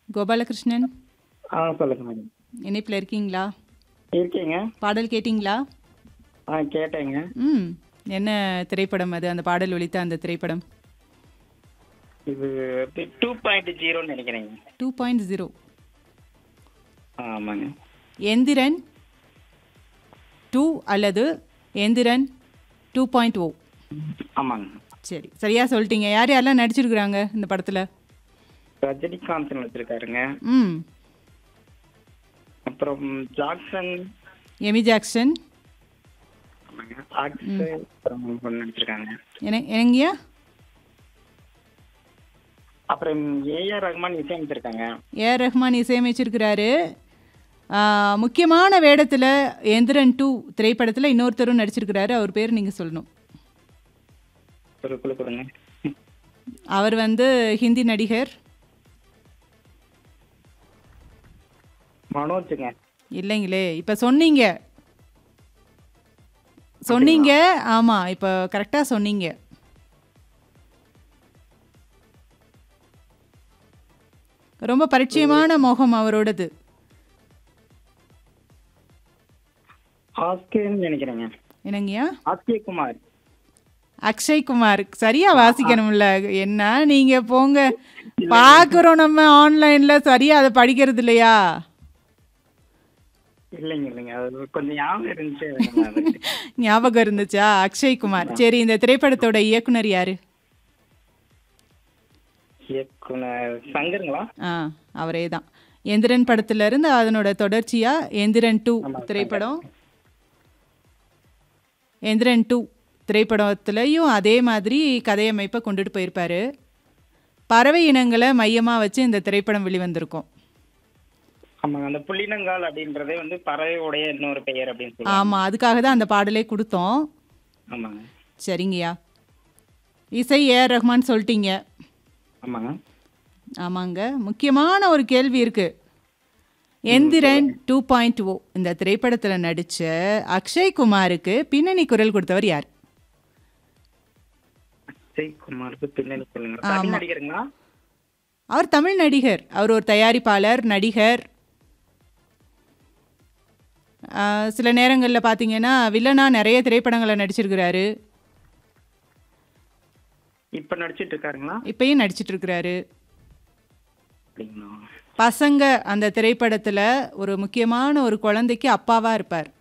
கோபாலகிருஷ்ணன் ஆ சொல்லுங்க மேடம் இணைப்பில் இருக்கீங்களா இருக்கீங்க பாடல் கேட்டிங்களா ஆ கேட்டேங்க ம் என்ன திரைப்படம் அது அந்த பாடல் ஒலித்த அந்த திரைப்படம் இது டூ பாயிண்ட் ஜீரோன்னு நினைக்கிறேங்க டூ பாயிண்ட் ஜீரோ ஆமாங்க எந்திரன் டூ அல்லது எந்திரன் டூ பாயிண்ட் ஓ ஆமாங்க சரி சரியா சொல்லிட்டீங்க யார் யாரெல்லாம் நடிச்சிருக்கிறாங்க இந்த படத்தில் ரஜினிகாந்த் வச்சிருக்காருங்க ம் அப்புறம் ஜாக்சன் எமி ஜாக்சன் ஆமாங்க ஆக்சர் அப்புறம் ஒண்ணு நடிச்சிருக்காங்க என்ன என்னங்கய்யா அப்புறம் ஏஆர் ரஹ்மான் இசையமைச்சிருக்காங்க ஏஆர் ரஹ்மான் இசையமைச்சிருக்கிறாரு ஆ, முக்கியமான வேடத்தில் எந்திரன் டூ திரைப்படத்தில் இன்னொருத்தரும் நடிச்சிருக்கிறாரு அவர் பேர் நீங்கள் சொல்லணும் ஒரு குழு கொடுங்க அவர் வந்து ஹிந்தி நடிகர் மனோஜுங்க இல்லைங்களே இப்போ சொன்னீங்க சொன்னீங்க ஆமாம் இப்போ கரெக்டாக சொன்னீங்க ரொம்ப பரிச்சயமான முகம் அவரோடது ஆஸ்கேன்னு நினைக்கிறேங்க என்னங்கய்யா ஆஸ்கே குமார் அக்ஷய் குமார் சரியா வாசிக்கணும்ல என்ன நீங்க போங்க பார்க்குறோம் நம்ம ஆன்லைன்ல சரியா அதை படிக்கிறது இல்லையா இல்லைங்க இல்லைங்க அது கொஞ்சம் ஞாபகம் இருந்துச்சு அதனால அது. ஞாபகம் இருந்துச்சா அக்ஷய் குமார் சரி இந்த திரைப்படத்தோட இயக்குனர் யாரு இயக்குனர் சங்கருங்களா ஆ அவரே தான் எந்திரன் படத்துல இருந்து அதனோட தொடர்ச்சியா எந்திரன் டூ திரைப்படம் எந்திரன் டூ திரைப்படத்துலையும் அதே மாதிரி கதையமைப்பை கொண்டுட்டு போயிருப்பாரு பறவை இனங்களை மையமாக வச்சு இந்த திரைப்படம் வெளிவந்திருக்கும் ஆமாங்க அந்த புள்ளினங்கால் அப்படின்றதே வந்து பறவையுடைய இன்னொரு பெயர் அப்படின்னு சொல்லுவாங்க ஆமாம் அதுக்காக தான் அந்த பாடலே கொடுத்தோம் ஆமாங்க சரிங்கய்யா இசை ஏஆர் ரஹ்மான் சொல்லிட்டீங்க ஆமாங்க ஆமாங்க முக்கியமான ஒரு கேள்வி இருக்கு எந்திரன் டூ பாயிண்ட் ஓ இந்த திரைப்படத்தில் நடித்த அக்ஷய் குமாருக்கு பின்னணி குரல் கொடுத்தவர் யார் அக்ஷய் குமாருக்கு பின்னணி சொல்லுங்க தமிழ் நடிகருங்களா அவர் தமிழ் நடிகர் அவர் ஒரு தயாரிப்பாளர் நடிகர் ஆ, சில நேரங்களில் பார்த்தீங்கன்னா வில்லனா நிறைய திரைப்படங்களை நடிச்சிருக்கிறாரு இப்ப நடிச்சிட்டு இருக்காருங்களா இப்பயும் நடிச்சிட்டு இருக்கிறாரு அப்படிங்களா பசங்க அந்த திரைப்படத்தில் ஒரு முக்கியமான ஒரு குழந்தைக்கு அப்பாவாக இருப்பார்